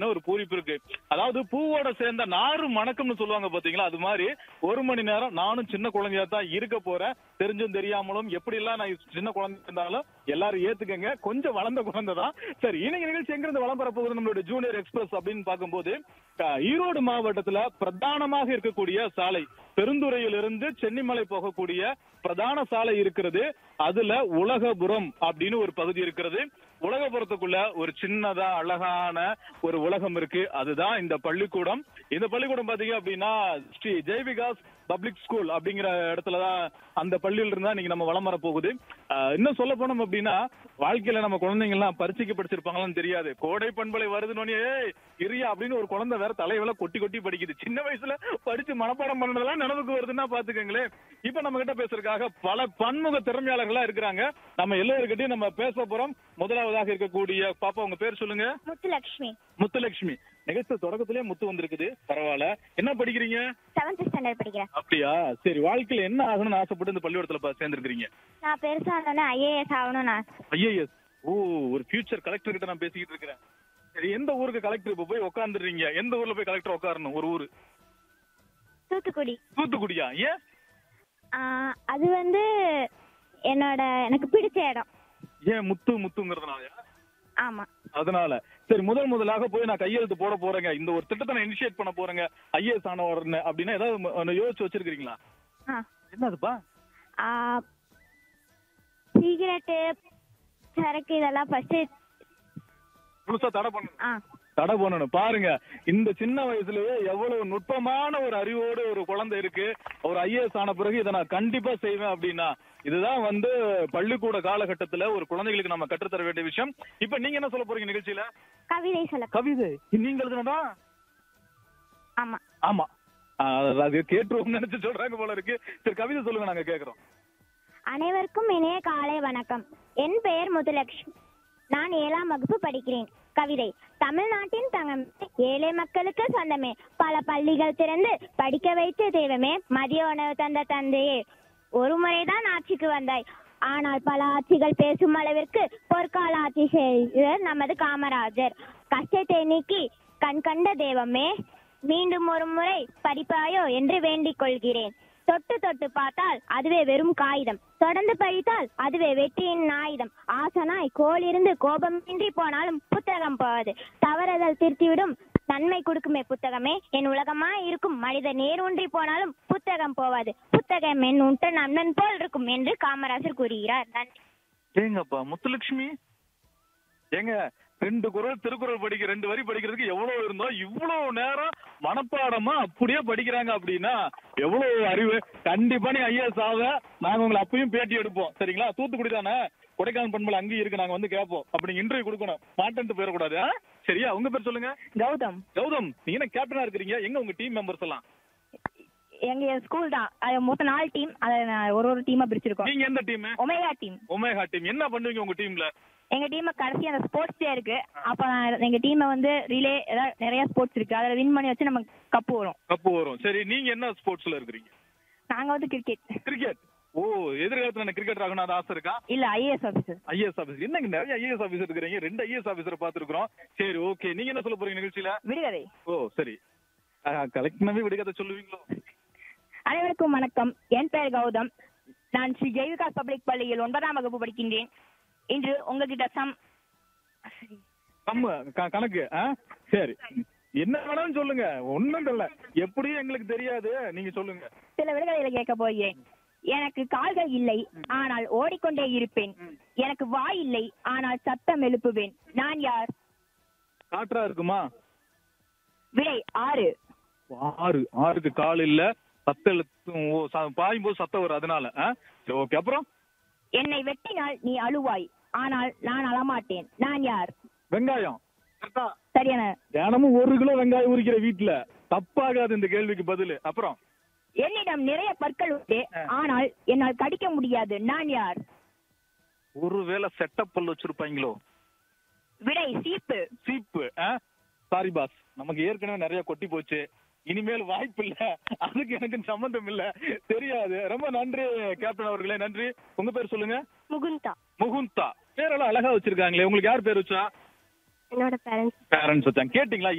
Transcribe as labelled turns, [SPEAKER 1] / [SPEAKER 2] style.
[SPEAKER 1] ஒரு பூரிப்பு இருக்கு அதாவது பூவோட சேர்ந்த நாறு மணக்கம்னு சொல்லுவாங்க பாத்தீங்களா அது மாதிரி ஒரு மணி நேரம் நானும் சின்ன குழந்தையா தான் இருக்க போறேன் தெரிஞ்சும் தெரியாமலும் எப்படி எல்லாம் நான் சின்ன குழந்தை இருந்தாலும் எல்லாரும் ஏத்துக்கங்க கொஞ்சம் வளர்ந்த குழந்தை தான் சரி இன்னைக்கு நிகழ்ச்சி எங்கிருந்து வளம் பெற போகுது நம்மளுடைய ஜூனியர் எக்ஸ்பிரஸ் அப்படின்னு பார்க்கும்போது அஹ், ஈரோடு மாவட்டத்துல பிரதானமாக இருக்கக்கூடிய சாலை பெருந்துறையிலிருந்து சென்னிமலை போகக்கூடிய பிரதான சாலை இருக்கிறது அதுல உலகபுரம் அப்படின்னு ஒரு பகுதி இருக்கிறது உலகபுரத்துக்குள்ள ஒரு சின்னதா அழகான ஒரு உலகம் இருக்கு அதுதான் இந்த பள்ளிக்கூடம் இந்த பள்ளிக்கூடம் பாத்தீங்க அப்படின்னா ஸ்ரீ ஜெய்விகாஸ் பப்ளிக் ஸ்கூல் அப்படிங்கிற இடத்துலதான் அந்த பள்ளியில இருந்தா இன்னைக்கு நம்ம வளம் வர போகுது ஆஹ் இன்னும் சொல்ல போனோம் அப்படின்னா வாழ்க்கையில நம்ம குழந்தைங்க எல்லாம் பரிச்சைக்கு படிச்சிருப்பாங்களான்னு தெரியாது கோடை பண்பலை வருதுன்னு ஏய் இரியா அப்படின்னு ஒரு குழந்தை வேற தலைவல கொட்டி கொட்டி படிக்குது சின்ன வயசுல படிச்சு மனப்பாடம் பண்ணதெல்லாம் நினைவுக்கு வருதுன்னா பாத்துக்கங்களேன் இப்ப நம்ம கிட்ட பேசுறதுக்காக பல பன்முக திறமையாளர்களா இருக்கிறாங்க நம்ம எல்லோருக்கிட்டையும் நம்ம பேச போறோம் முதலாவதாக இருக்கக்கூடிய பாப்பா உங்க பேர் சொல்லுங்க
[SPEAKER 2] முத்துலக்ஷ்மி
[SPEAKER 1] முத்துலட்சுமி நிகழ்ச்சி தொடக்கத்திலே முத்து வந்திருக்குது பரவாயில்ல என்ன படிக்கிறீங்க
[SPEAKER 2] செவன்த் ஸ்டாண்டர்ட் படிக்கிறேன்
[SPEAKER 1] அப்படியா சரி வாழ்க்கையில என்ன ஆகணும்னு ஆசைப்பட்டு இந்த பள்ளிக்கூடத்துல பா- சேர்ந்திருக்கிறீங்க
[SPEAKER 2] நான் பெருசா இருந்தோன்னே ஐஏஎஸ் ஆகணும்னு ஆசை
[SPEAKER 1] ஐஏஎஸ் ஓ ஒரு ஃபியூச்சர் கலெக்டர் கிட்ட நான் பேசிக்கிட்டு இருக்கிறேன் சரி எந்த ஊருக்கு கலெக்டர் இப்ப போய் உட்காந்துடுறீங்க எந்த ஊர்ல போய் கலெக்டர் உட்காரணும் ஒரு ஊரு
[SPEAKER 2] தூத்துக்குடி
[SPEAKER 1] தூத்துக்குடியா ஏன்
[SPEAKER 2] ஆஹ் அது வந்து என்னோட எனக்கு பிடிச்ச இடம்
[SPEAKER 1] ஏன் முத்து முத்துங்கிறதுனாலயா
[SPEAKER 2] ஆமா
[SPEAKER 1] அதனால சரி முதல் முதலாக போய் நான் கையெழுத்து போட போறேங்க இந்த ஒரு திட்டத்தை நான் இனிஷியேட் பண்ண போறேங்க ஐஏஎஸ் ஆன உடனே அப்படின்னா ஏதாவது ம- ஒண்ணு யோசிச்சு வச்சிருக்கீங்களா
[SPEAKER 2] ஆ
[SPEAKER 1] என்னதுப்பா
[SPEAKER 2] சிகரெட்டு சரக்கு இதெல்லாம் ஃபர்ஸ்ட்
[SPEAKER 1] முழுசா தடை பண்ணணும்
[SPEAKER 2] ஆ
[SPEAKER 1] தடை பண்ணணும் பாருங்க இந்த சின்ன வயசுலயே எவ்வளவு நுட்பமான ஒரு அறிவோடு ஒரு குழந்தை இருக்கு ஒரு ஐஏஎஸ் ஆன பிறகு இதை நான் கண்டிப்பா செய்வேன் அப்படின்னா இதுதான் வந்து பள்ளிக்கூட காலகட்டத்துல ஒரு குழந்தைகளுக்கு நம்ம கற்றுத்தர வேண்டிய விஷயம் இப்ப நீங்க என்ன சொல்ல போறீங்க நிகழ்ச்சியில
[SPEAKER 2] கவிதை சொல்ல
[SPEAKER 1] கவிதை நீங்க எழுதுனதா
[SPEAKER 2] ஆமா
[SPEAKER 1] ஆமா ஆஹ் அது கேட்டுருவோம் நினைச்சு சொல்றாங்க போல இருக்கு சரி கவிதை சொல்லுங்க நாங்க கேக்குறோம்
[SPEAKER 2] அனைவருக்கும் இணைய காலை வணக்கம் என் பெயர் முத்துலக்ஷ்மி நான் ஏழாம் வகுப்பு படிக்கிறேன் கவிதை தமிழ்நாட்டின் தங்கம் ஏழை மக்களுக்கு சொந்தமே பல பள்ளிகள் திறந்து படிக்க வைத்த தெய்வமே மதிய உணவு தந்த தந்தையே ஒரு முறைதான் ஆட்சிக்கு வந்தாய் ஆனால் பல ஆட்சிகள் பேசும் அளவிற்கு பொற்கால ஆட்சி செய்த நமது காமராஜர் கஷ்டத்தை நீக்கி கண் கண்ட தெய்வமே மீண்டும் ஒரு முறை படிப்பாயோ என்று வேண்டிக் கொள்கிறேன் தொட்டு தொட்டு பார்த்தால் அதுவே வெறும் காகிதம் தொடர்ந்து படித்தால் அதுவே வெற்றியின் ஆயுதம் ஆசனாய் கோலிருந்து கோபமின்றி போனாலும் புத்தகம் போவது தவறுதல் திருத்திவிடும் நன்மை கொடுக்குமே புத்தகமே என் உலகமா இருக்கும் மனித நேர் ஒன்றி போனாலும் புத்தகம் போவாது புத்தகம் என் உண்ட நண்பன் போல் இருக்கும் என்று காமராஜர் கூறுகிறார் நன்றி
[SPEAKER 1] ஏங்கப்பா முத்துலட்சுமி ஏங்க ரெண்டு குரல் திருக்குறள் படிக்க ரெண்டு வரி படிக்கிறதுக்கு எவ்வளவு இருந்தோம் இவ்வளவு நேரம் மனப்பாடமா அப்படியே படிக்கிறாங்க அப்படின்னா எவ்வளவு அறிவு கண்டிப்பா நீ ஐஏஎஸ் ஆக நாங்க உங்களை அப்பயும் பேட்டி எடுப்போம் சரிங்களா தூத்துக்குடி தானே கொடைக்கானல் பண்பலை அங்கேயும் இருக்கு நாங்க வந்து கேட்போம் அப்படி இன்டர்வியூ கொடுக்கணும் மாட்டேன்ட்டு போயிடக்கூடாது ஆ? சரியா உங்க பேர் சொல்லுங்க
[SPEAKER 3] கௌதம்
[SPEAKER 1] கௌதம் நீங்க என்ன கேப்டனா இருக்கிறீங்க எங்க உங்க டீம் மெம்பர்ஸ் எல்லாம்
[SPEAKER 3] எங்க ஸ்கூல் தான் அது மொத்தம் நாலு டீம் அதை நான் ஒரு ஒரு டீமா பிரிச்சிருக்கோம்
[SPEAKER 1] நீங்க எந்த team
[SPEAKER 3] omega team
[SPEAKER 1] omega team என்ன பண்ணுவீங்க உங்க டீம்ல
[SPEAKER 3] எங்க டீம் கடைசி அந்த ஸ்போர்ட்ஸ் டே இருக்கு அப்ப நான் எங்க டீமை வந்து ரிலே ஏதாவது நிறைய ஸ்போர்ட்ஸ் இருக்கு அதுல வின் பண்ணி வச்சு நம்ம கப்பு வரும்
[SPEAKER 1] கப்பு வரும் சரி நீங்க என்ன ஸ்போர்ட்ஸ்ல இருக்கிறீங்க
[SPEAKER 3] நாங்க வந்து கிரிக்கெட்
[SPEAKER 1] கிரிக்கெட் ஓ எதிர்காலத்துல எனக்கு கிரிக்கெட் ஆகணும் அது ஆசை இருக்கா
[SPEAKER 3] இல்ல ஐஏஎஸ் ஆபீசர்
[SPEAKER 1] ஐஏஎஸ் ஆபீசர் என்னங்க நிறைய ஐஏஎஸ் ஆபீசர் இருக்கிறீங்க ரெண்டு ஐஏஎஸ் ஆபீசர் பாத்துருக்கோம் சரி ஓகே நீங்க என்ன சொல்ல போறீங்க நிகழ்ச்சியில
[SPEAKER 3] விடுகதை
[SPEAKER 1] ஓ சரி கலெக்டனவே விடுகதை சொல்லுவீங்களோ
[SPEAKER 3] அனைவருக்கும் வணக்கம் என் பெயர் கௌதம் நான் ஸ்ரீ ஜெய்விகாஸ் பப்ளிக் பள்ளியில் ஒன்பதாம் வகுப்பு படிக்கின்றேன் இன்று உங்ககிட்ட சம்
[SPEAKER 1] நம்ம க- கணக்கு ஆ சரி என்ன வேணாலும் சொல்லுங்க ஒண்ணும் தெரியல எப்படியும் எங்களுக்கு தெரியாது நீங்க சொல்லுங்க
[SPEAKER 3] சில விடுகதைகளை கேட்க போகிறேன் எனக்கு கால்கள் இல்லை ஆனால் ஓடிக்கொண்டே இருப்பேன் எனக்கு வாய் இல்லை ஆனால் சத்தம் எழுப்புவேன் நான் யார்
[SPEAKER 1] காற்றா இருக்குமா
[SPEAKER 3] விடை ஆறு
[SPEAKER 1] ஆறு ஆறுக்கு கால் இல்ல சத்த எழுத்து ஓ ச- பாயும் போது சத்தம் வரும் அதனால ஆ? சரி ஓகே அப்புறம்
[SPEAKER 3] என்னை வெட்டினால் நீ அழுவாய் ஆனால் நான் அழமாட்டேன் நான் யார்
[SPEAKER 1] வெங்காயம் கரெக்டா
[SPEAKER 3] சரியான
[SPEAKER 1] தினமும் ஒரு கிலோ வெங்காயம் உரிக்கிற வீட்டுல தப்பாகாது இந்த கேள்விக்கு பதில் அப்புறம்
[SPEAKER 3] என்னிடம் நிறைய பற்கள் உண்டு ஆனால் என்னால் கடிக்க முடியாது நான் யார்
[SPEAKER 1] ஒருவேளை செட்டப் பல் வச்சிருப்பாங்களோ
[SPEAKER 3] விடை சீப்பு
[SPEAKER 1] சீப்பு சாரி பாஸ் நமக்கு ஏற்கனவே நிறைய கொட்டி போச்சு இனிமேல் வாய்ப்பு இல்ல அதுக்கு எனக்கு சம்பந்தம் இல்ல தெரியாது ரொம்ப நன்றி கேப்டன் அவர்களே நன்றி உங்க பேர் சொல்லுங்க
[SPEAKER 2] முகுந்தா
[SPEAKER 1] முகுந்தா பேரெல்லாம் அழகா வச்சிருக்காங்களே உங்களுக்கு யார் பேர் வச்சா
[SPEAKER 2] என்னோட பேரண்ட்ஸ்
[SPEAKER 1] பேரண்ட்ஸ் வச்சாங்க கேட்டீங்களா